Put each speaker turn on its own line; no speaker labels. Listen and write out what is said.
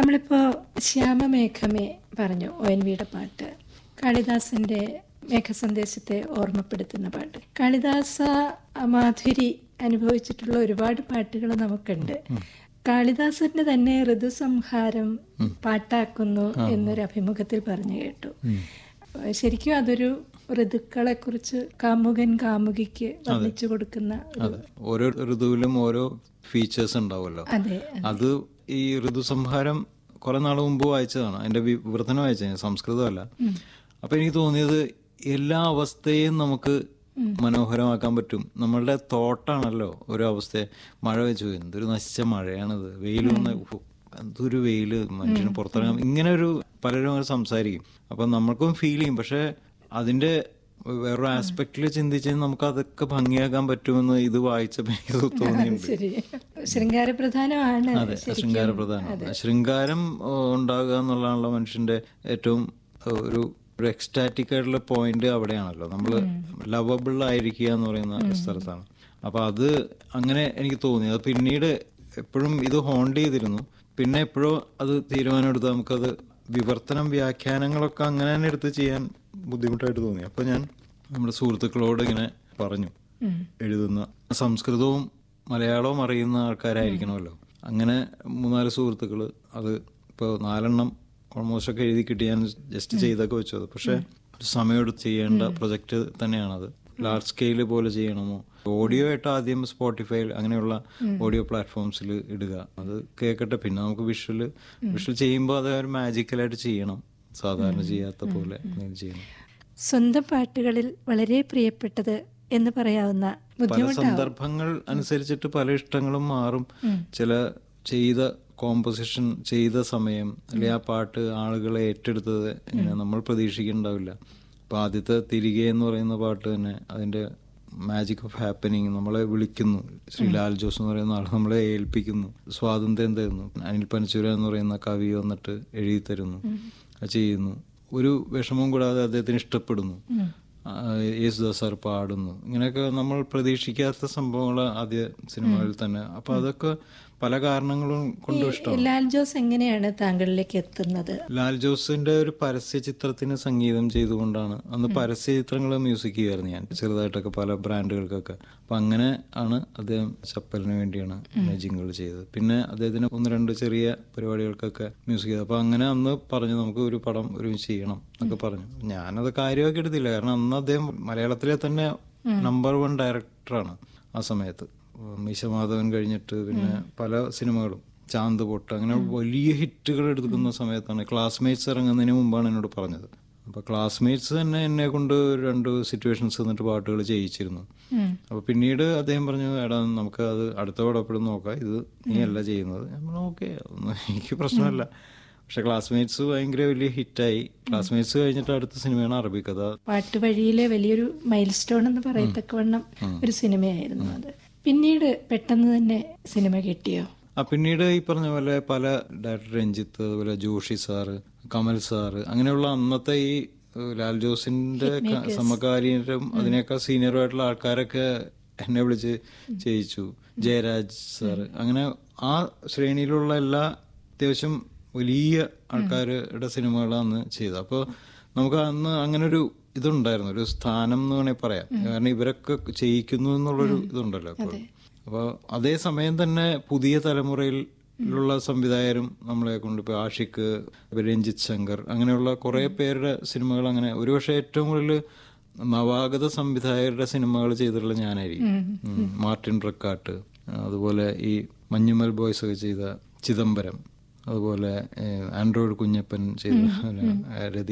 നമ്മളിപ്പോ ശ്യാമമേഘമേ പറഞ്ഞു O N വിയുടെ പാട്ട് കാളിദാസന്റെ മേഘസന്ദേശത്തെ ഓർമ്മപ്പെടുത്തുന്ന പാട്ട് കാളിദാസ മാധുരി അനുഭവിച്ചിട്ടുള്ള ഒരുപാട് പാട്ടുകൾ നമുക്കുണ്ട് കാളിദാസന്റെ തന്നെ ഋതുസംഹാരം പാട്ടാക്കുന്നു എന്നൊരു അഭിമുഖത്തിൽ പറഞ്ഞു കേട്ടു ശരിക്കും അതൊരു ഋതുക്കളെ കുറിച്ച് കാമുകൻ കാമുകിക്ക് വർണ്ണിച്ചു കൊടുക്കുന്ന ഒരു-
അതെ ഓരോ ഋതുവിലും ഓരോ ഫീച്ചേഴ്സ് ഉണ്ടാവുമല്ലോ
അതെ
അത് ഈ ഋതുസംഹാരം കുറെ നാൾ മുമ്പ് വായിച്ചതാണ് അതിന്റെ വിവർത്തനം വായിച്ചത് സംസ്കൃതമല്ല അപ്പൊ എനിക്ക് തോന്നിയത് എല്ലാ അവസ്ഥയും നമുക്ക് മനോഹരമാക്കാൻ പറ്റും നമ്മളുടെ തോട്ടാണല്ലോ ഓരോ അവസ്ഥയെ മഴ വെച്ചു എന്തൊരു നശിച്ച മഴയാണിത് വെയിൽ വന്ന ഉഫ്, എന്തൊരു വെയില് മനുഷ്യന് പുറത്തിറങ്ങാൻ ഇങ്ങനെ ഒരു പലരും അങ്ങനെ സംസാരിക്കും അപ്പൊ നമ്മൾക്കും ഫീൽ ചെയ്യും പക്ഷെ അതിന്റെ വേറൊരു ആസ്പെക്റ്റിൽ ചിന്തിച്ച് നമുക്ക് അതൊക്കെ ഭംഗിയാക്കാൻ പറ്റുമെന്ന് ഇത് വായിച്ചപ്പോ എനിക്ക് തോന്നിയിട്ടുണ്ട്
ശരി ശൃംഗാരപ്രധാനമാണ്
അതെ ശൃംഗാര പ്രധാനം ശൃംഗാരം ഏഹ്, ഉണ്ടാകുക എന്നുള്ളതാണല്ലോ മനുഷ്യന്റെ ഏറ്റവും ഏഹ്, ഒരു ഒരു എക്സ്റ്റാറ്റിക് ആയിട്ടുള്ള പോയിന്റ് അവിടെയാണല്ലോ നമ്മൾ ലവബിൾ ആയിരിക്കുക എന്ന് പറയുന്ന സ്ഥലത്താണ് അപ്പൊ അത് അങ്ങനെ എനിക്ക് തോന്നി അത് പിന്നീട് എപ്പോഴും ഇത് ഹോണ്ട് ചെയ്തിരുന്നു പിന്നെ എപ്പോഴോ അത് തീരുമാനമെടുത്ത് നമുക്കത് വിവർത്തനം വ്യാഖ്യാനങ്ങളൊക്കെ അങ്ങനെ തന്നെ എടുത്ത് ചെയ്യാൻ ബുദ്ധിമുട്ടായിട്ട് തോന്നി അപ്പൊ ഞാൻ നമ്മുടെ സുഹൃത്തുക്കളോട് ഇങ്ങനെ പറഞ്ഞു എഴുതുന്ന സംസ്കൃതവും മലയാളവും അറിയുന്ന ആൾക്കാരായിരിക്കണമല്ലോ അങ്ങനെ മൂന്നാല് സുഹൃത്തുക്കൾ അത് ഇപ്പോൾ നാലെണ്ണം ഓൾമോസ്റ്റ് ഒക്കെ എഴുതി കിട്ടി ഞാൻ ജസ്റ്റ് ചെയ്തൊക്കെ വെച്ചത് പക്ഷെ ഒരു സമയമെടുത്ത് ചെയ്യേണ്ട പ്രൊജക്ട് തന്നെയാണത് ലാർജ് സ്കെയിൽ പോലെ ചെയ്യണമോ ഓഡിയോ ആയിട്ട് ആദ്യം സ്പോട്ടിഫൈ അങ്ങനെയുള്ള ഓഡിയോ പ്ലാറ്റ്ഫോംസിൽ ഇടുക അത് കേൾക്കട്ടെ പിന്നെ നമുക്ക് വിഷ്വൽ വിഷ്വൽ ചെയ്യുമ്പോൾ അത് ഒരു മാജിക്കലായിട്ട് ചെയ്യണം സാധാരണ ചെയ്യാത്ത പോലെ എന്തെങ്കിലും ചെയ്യണം
സ്വന്തം പാട്ടുകളിൽ വളരെ പ്രിയപ്പെട്ടത് എന്ന് പറയാവുന്ന
പല സന്ദർഭങ്ങൾ അനുസരിച്ചിട്ട് പല ഇഷ്ടങ്ങളും മാറും ചില ചെയ്ത കോമ്പോസിഷൻ ചെയ്ത സമയം അല്ലെ ആ പാട്ട് ആളുകളെ ഏറ്റെടുത്തത് ഇങ്ങനെ നമ്മൾ പ്രതീക്ഷിക്കുന്നുണ്ടാവില്ല അപ്പൊ ആദ്യത്തെ തിരികെ എന്ന് പറയുന്ന പാട്ട് തന്നെ അതിന്റെ മാജിക് ഓഫ് ഹാപ്പനിങ് നമ്മളെ വിളിക്കുന്നു ശ്രീ ലാൽ ജോസ് എന്ന് പറയുന്ന ആൾ നമ്മളെ ഏൽപ്പിക്കുന്നു സ്വാതന്ത്ര്യം തരുന്നു അനിൽ പനച്ചൂര എന്ന് പറയുന്ന കവി വന്നിട്ട് എഴുതി തരുന്നു അത് ചെയ്യുന്നു ഒരു വിഷമവും കൂടാതെ അദ്ദേഹത്തിന് ഇഷ്ടപ്പെടുന്നു ആ, യേശുദാസ് സാർ പാടുന്നു ഇങ്ങനെയൊക്കെ നമ്മൾ പ്രതീക്ഷിക്കാത്ത സംഭവങ്ങൾ ആദ്യ സിനിമകളിൽ തന്നെ അപ്പൊ അതൊക്കെ പല കാരണങ്ങളും കൊണ്ടും ഇഷ്ടമാണ്
ലാൽ ജോസ് എങ്ങനെയാണ് താങ്കളിലേക്ക് എത്തുന്നത്
ലാൽ ജോസിന്റെ ഒരു പരസ്യ ചിത്രത്തിന് സംഗീതം ചെയ്തുകൊണ്ടാണ് അന്ന് പരസ്യ ചിത്രങ്ങൾ മ്യൂസിക് ചെയ്യുമായിരുന്നു ഞാൻ ചെറുതായിട്ടൊക്കെ പല ബ്രാൻഡുകൾക്കൊക്കെ അപ്പൊ അങ്ങനെ ആണ് അദ്ദേഹം ചപ്പലിന് വേണ്ടിയാണ് ജിങ്ങൾ ചെയ്തത് പിന്നെ അദ്ദേഹത്തിന് ഒന്ന് രണ്ട് ചെറിയ പരിപാടികൾക്കൊക്കെ മ്യൂസിക് ചെയ്തു അപ്പൊ അങ്ങനെ അന്ന് പറഞ്ഞു നമുക്ക് ഒരു പടം ഒരുമിച്ച് ചെയ്യണം എന്നൊക്കെ പറഞ്ഞു ഞാനത് കാര്യമാക്കി എടുത്തില്ല കാരണം അന്ന് അദ്ദേഹം മലയാളത്തിലെ തന്നെ നമ്പർ വൺ ഡയറക്ടറാണ് ആ സമയത്ത് മീശമാധവൻ കഴിഞ്ഞിട്ട് പിന്നെ പല സിനിമകളും ചാന്ത് പൊട്ട് അങ്ങനെ വലിയ ഹിറ്റുകൾ എടുക്കുന്ന സമയത്താണ് ക്ലാസ്മേറ്റ്സ് ഇറങ്ങുന്നതിന് മുമ്പാണ് എന്നോട് പറഞ്ഞത് അപ്പൊ ക്ലാസ്മേറ്റ്സ് തന്നെ എന്നെ കൊണ്ട് രണ്ട് സിറ്റുവേഷൻസ് എന്നിട്ട് പാട്ടുകൾ ചെയ്യിച്ചിരുന്നു അപ്പൊ പിന്നീട് അദ്ദേഹം പറഞ്ഞു എടാ നമുക്ക് അത് അടുത്ത പടപ്പെടും നോക്കാം ഇത് നീ അല്ല ചെയ്യുന്നത് ഞാൻ പറഞ്ഞു ഓക്കെ എനിക്ക് പ്രശ്നമല്ല പക്ഷെ ക്ലാസ്മേറ്റ്സ് ഭയങ്കര വലിയ ഹിറ്റായി ക്ലാസ്മേറ്റ്സ് കഴിഞ്ഞിട്ട് അടുത്ത സിനിമയാണ് അറബിക്കഥ
പാട്ട് വഴിയിലെ വലിയൊരു മൈൽ സ്റ്റോൺ എന്ന് പറയത്തക്കവണ്ണം ഒരു സിനിമയായിരുന്നു അത് പിന്നീട് പെട്ടെന്ന് തന്നെ സിനിമ കിട്ടിയോ
ആ പിന്നീട് ഈ പറഞ്ഞ പോലെ പല ഡയറക്ടർ രഞ്ജിത്ത് അതുപോലെ ജോഷി സാറ് കമൽ സാറ് അങ്ങനെയുള്ള അന്നത്തെ ഈ ഏഹ്, ലാൽ ജോസിന്റെ ക- സമകാലീനരും അതിനേക്കാൾ സീനിയറും ആയിട്ടുള്ള ആൾക്കാരൊക്കെ എന്നെ വിളിച്ച് ചെയ്യിച്ചു ജയരാജ് സാറ് അങ്ങനെ ആ ശ്രേണിയിലുള്ള എല്ലാ അത്യാവശ്യം വലിയ ആൾക്കാരുടെ സിനിമകളാണ് അന്ന് ചെയ്തത് അപ്പോൾ നമുക്ക് അന്ന് അങ്ങനെ ഒരു ഇതുണ്ടായിരുന്നു ഒരു സ്ഥാനം എന്ന് വേണമെങ്കിൽ പറയാം കാരണം ഇവരൊക്കെ ചെയ്യിക്കുന്നു എന്നുള്ളൊരു ഇതുണ്ടല്ലോ ഇപ്പോൾ അപ്പോൾ അതേ സമയം തന്നെ പുതിയ തലമുറയിലുള്ള സംവിധായകരും നമ്മളെ കൊണ്ട് ഇപ്പോൾ ആഷിഖ് രഞ്ജിത്ത് ശങ്കർ അങ്ങനെയുള്ള കുറേ പേരുടെ സിനിമകൾ അങ്ങനെ ഒരുപക്ഷെ ഏറ്റവും കൂടുതൽ നവാഗത സംവിധായകരുടെ സിനിമകൾ ചെയ്തിട്ടുള്ള ഞാനായിരിക്കും ഉം. മാർട്ടിൻ റക്കാട്ട് അതുപോലെ ഈ മഞ്ഞുമൽ ബോയ്സ് ഒക്കെ ചെയ്ത ചിദംബരം അതുപോലെ ഏഹ്, ആൻഡ്രോയിഡ് കുഞ്ഞപ്പൻ ചെയ്ത രതി